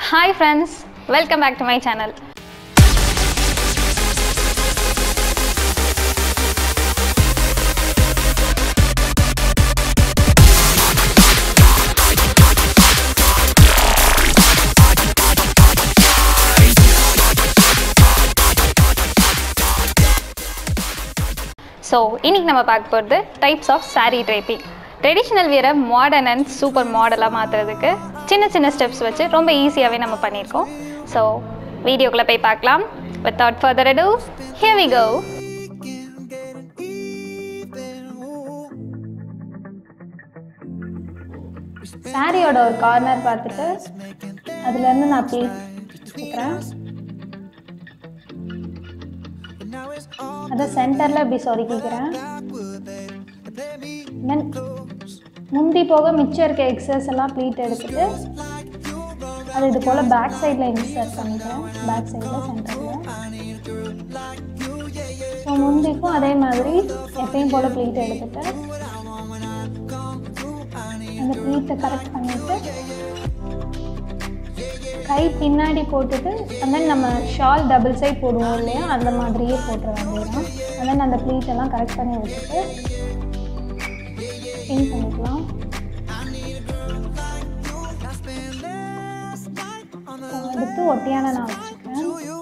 Hi friends welcome back to my channel so இன்னைக்கு நம்ம பார்க்க போகிறது types of saree draping traditional வியரை மாடர்ன் அண்ட் சூப்பர் மாடலாக மாற்றுறதுக்கு சின்ன சின்ன ஸ்டெப்ஸ் வச்சு ரொம்ப ஈஸியாகவே நம்ம பண்ணியிருக்கோம் ஸோ வீடியோக்குள்ளே போய் பார்க்கலாம் without further ado here we go சாரியோட ஒரு கார்னர் பார்த்துட்டு அதுலேருந்து நான் அப்படி எடுக்கிறேன் அதை சென்டரில் இப்படி சொருக்கிக்கிறேன் Then முந்தி போக மிச்சம் இருக்க எக்ஸஸ் எல்லாம் ப்ளீட் எடுத்துட்டு அது இது போல் பேக் சைடில் இன்சர்ட் பண்ணிக்கிறேன் பேக் சைடில் சென்டரில் ஸோ முந்திக்கும் அதே மாதிரி எப்பயும் போல் ப்ளீட் எடுத்துட்டு அந்த ப்ளீட்டை கரெக்ட் பண்ணிவிட்டு கை பின்னாடி போட்டுட்டு and then நம்ம ஷால் டபுள் சைட் போடுவோம் இல்லையா அந்த மாதிரியே போட்டுற வேண்டியதான் and then அந்த ப்ளீட் எல்லாம் கரெக்ட் பண்ணி வச்சுட்டு பின் பண்ணிக்கலாம் So, அடுத்து ஒட்டியான நான் வச்சுக்கிறேன்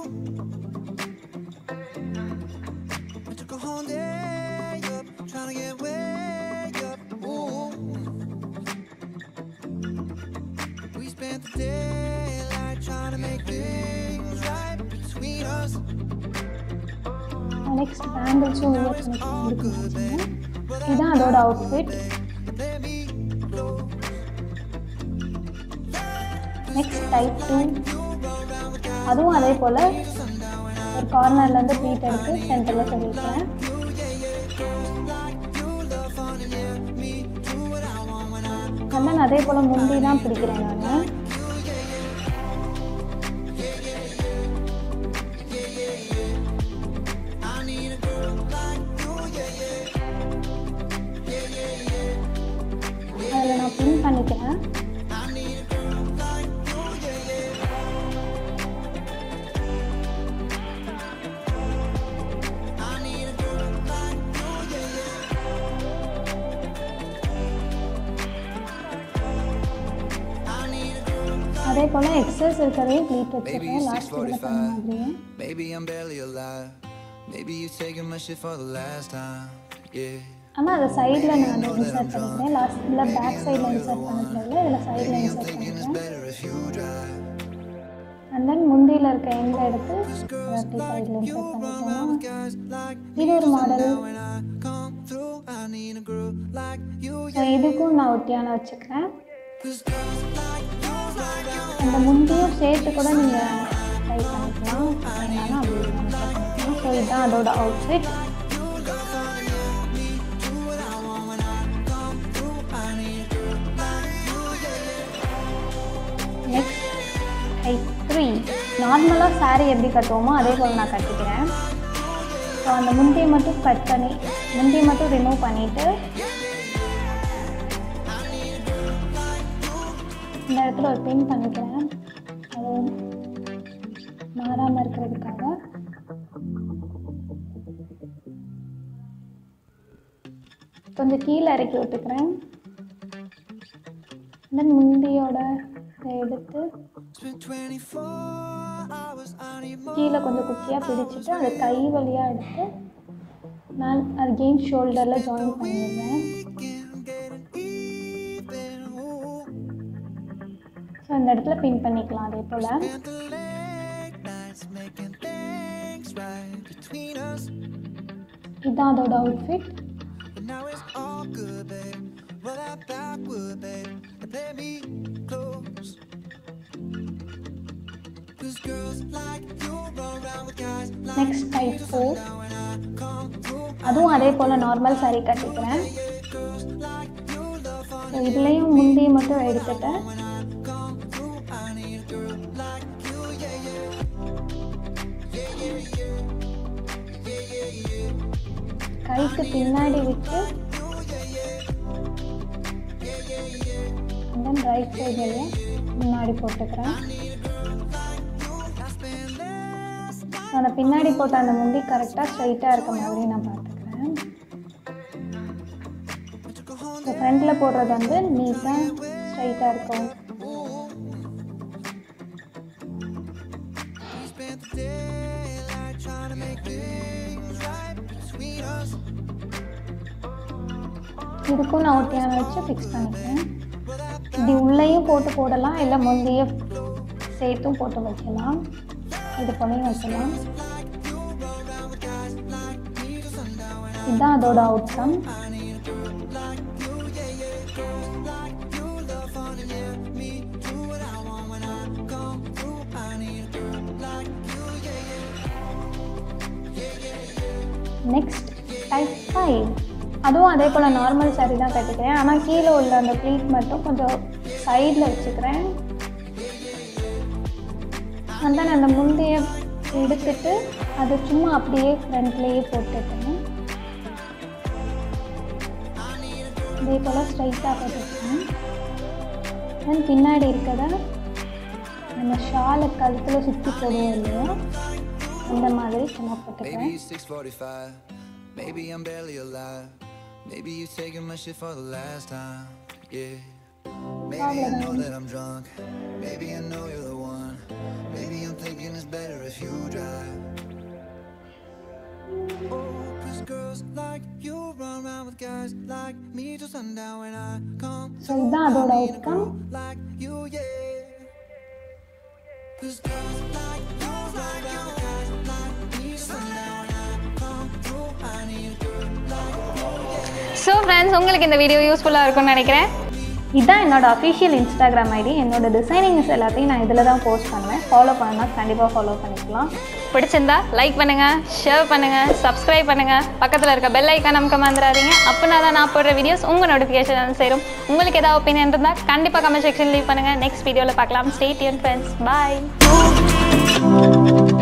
We spent the daylight trying to make things right between us. Next பேங்கிள்ஸும் வியர் பண்ணிக்கலாம் இதுதான் அதோட அவுட்ஃபிட் நெக்ஸ்ட் டைப் டூ அதுவும் அதே போல் ஒரு கார்னர்லேருந்து ப்ளீட் எடுத்து சென்டரில் சொல்லியிருக்கேன் கண்ணன் அதே போல் முந்தி தான் பிடிக்கிறேன் நான் அதில் நான் பின் பண்ணிக்கிறேன் அதே போல் எக்ஸஸ் இருக்கிறதையும் ப்ளீட் வச்சுருக்கேன் லாஸ்ட் இதில் பண்ண மாதிரியே Maybe I'm barely alive. Maybe you taking my shit for the last time. Yeah. ஆனால் அதை சைடில் நான் அதை இன்சர்ட் பண்ணிக்கிறேன் லாஸ்ட்டில் பேக் சைடில் இன்சர்ட் பண்ணதில்ல இதில் சைடில் இன்சர்ட் பண்ணிக்கிறேன் Better if you drive. And then முந்தியில் இருக்க எங்க எடுத்து அப்படி சைடில் இன்சர்ட் பண்ணிட்டோம்னா Guys like இது ஒரு model when I come through, I need a girl like you. So இதுக்கும் நான் ஒட்டியான வச்சுக்கிறேன் Cause girls like you, like you. அந்த முந்தியும் சேர்த்து கூட நீங்கள் ட்ரை பண்ணிக்கலாம் வேணாலும் அப்படி ட்ரை பண்ணிக்கலாம் ஸோ இதுதான் அதோட அவுட்ஃபிட் நெக்ஸ்ட் டைப் த்ரீ நார்மலாக saree எப்படி கட்டுவோமோ அதே போல் நான் கட்டிக்கிறேன் ஸோ அந்த முந்தியை மட்டும் கட் பண்ணி முந்தியை மட்டும் ரிமூவ் பண்ணிவிட்டு இந்த இடத்துல ஒரு பின் பண்ணிக்கிறேன் அது மாறாமல் இருக்கிறதுக்காக கொஞ்சம் கீழே இறக்கி விட்டுக்கிறேன் தென் முந்தியோட இதை எடுத்து Spent 24 hours on your கீழே கொஞ்சம் குட்டியாக பிடிச்சிட்டு அதை கை வழியாக எடுத்து நான் அது கெயின் ஷோல்டரில் ஜாயின் பண்ணிடுவேன் ஸோ இந்த இடத்துல பின் பண்ணிக்கலாம் அதே போல் the late nights making things right between us. இதுதான் அதோட outfit But now it's all good, babe. Roll that backward, babe. And play me close. Cause girls like you run around with guys like next type four when I come through. அதுவும் அதே போல் normal saree கட்டிக்கிறேன் Girls like you love fun. So இதுலேயும் முந்தி மட்டும் எடுத்துட்டேன் When I come through, I need a girl like you, yeah, yeah. Yeah, yeah, yeah. Yeah, yeah, yeah. கைக்கு பின்னாடி விட்டு தென் ரைட் சைடில் முன்னாடி போட்டுக்கிறேன் அந்த பின்னாடி போட்ட அந்த முந்தி கரெக்டாக ஸ்ட்ரைட்டாக இருக்க மாதிரி நான் பார்த்துக்கிறேன் ஸோ ஃப்ரண்ட்டில் போடுறது வந்து நீட்டாக ஸ்ட்ரைட்டாக இருக்கும் Spent the daylight trying to make things right between us. இதுக்கும் நான் ஒட்டியான வச்சு ஃபிக்ஸ் பண்ணிக்கிறேன் இப்படி உள்ளேயும் போட்டு போடலாம் இல்லை முந்தைய சேர்த்தும் போட்டு வைக்கலாம் இது போலையும் வைக்கலாம் இதுதான் அதோட அவுட்கம் நெக்ஸ்ட் டைப் ஃபைவ் அதுவும் அதே போல் நார்மல் saree தான் கட்டிக்கிறேன் ஆனால் கீழே உள்ள அந்த ப்ளீட் மட்டும் கொஞ்சம் சைடில் வச்சுக்கிறேன் அந்த அந்த முந்தைய எடுத்துட்டு அது சும்மா அப்படியே ஃப்ரண்ட்லேயே போட்டுட்டேன் இதே போல் ஸ்ட்ரைட்டாக போட்டுருக்கேன் தென் பின்னாடி இருக்கிறத நம்ம ஷாலை கழுத்தில் சுற்றி போடுவோம் இல்லையா அந்த மாதிரி சும்மா Maybe போட்டுக்கிறேன் it's 6:45. Maybe I'm barely alive. Maybe you taking my shit for the last time. Yeah. Maybe I know that I'm drunk. Maybe I know you're the one. Maybe I'm thinking it's better if you drive. Oh, 'cause girls like you run around with guys like me till sundown when I come so இதுதான் அதோட outcome like you, yeah. 'Cause girls like you run around with guys like me till sundown when I come through. I need a girl like you, yeah. So friends உங்களுக்கு இந்த video யூஸ்ஃபுல்லாக இருக்கும்னு நினைக்கிறேன் இதான் என்னோட official Instagram ID என்னோட டிசைனிங்ஸ் எல்லாத்தையும் நான் இதில் தான் போஸ்ட் பண்ணுவேன் ஃபாலோ பண்ணால் கண்டிப்பாக ஃபாலோ பண்ணிக்கலாம் பிடிச்சிருந்தா லைக் பண்ணுங்கள் ஷேர் பண்ணுங்கள் சப்ஸ்கிரைப் பண்ணுங்கள் பக்கத்தில் இருக்க பெல் ஐக்கான் நமக்கு மறந்துடாதீங்க அப்படின்னா தான் நான் போடுற வீடியோஸ் உங்கள் நோட்டிஃபிகேஷன் சேரும் உங்களுக்கு ஏதாவது ஒப்பீனியன் இருந்தால் கண்டிப்பாக கமெண்ட் செக்ஷன் லீவ் பண்ணுங்கள் நெக்ஸ்ட் வீடியோவில் பார்க்கலாம் ஸ்டே டியூன் ஃப்ரெண்ட்ஸ் பாய்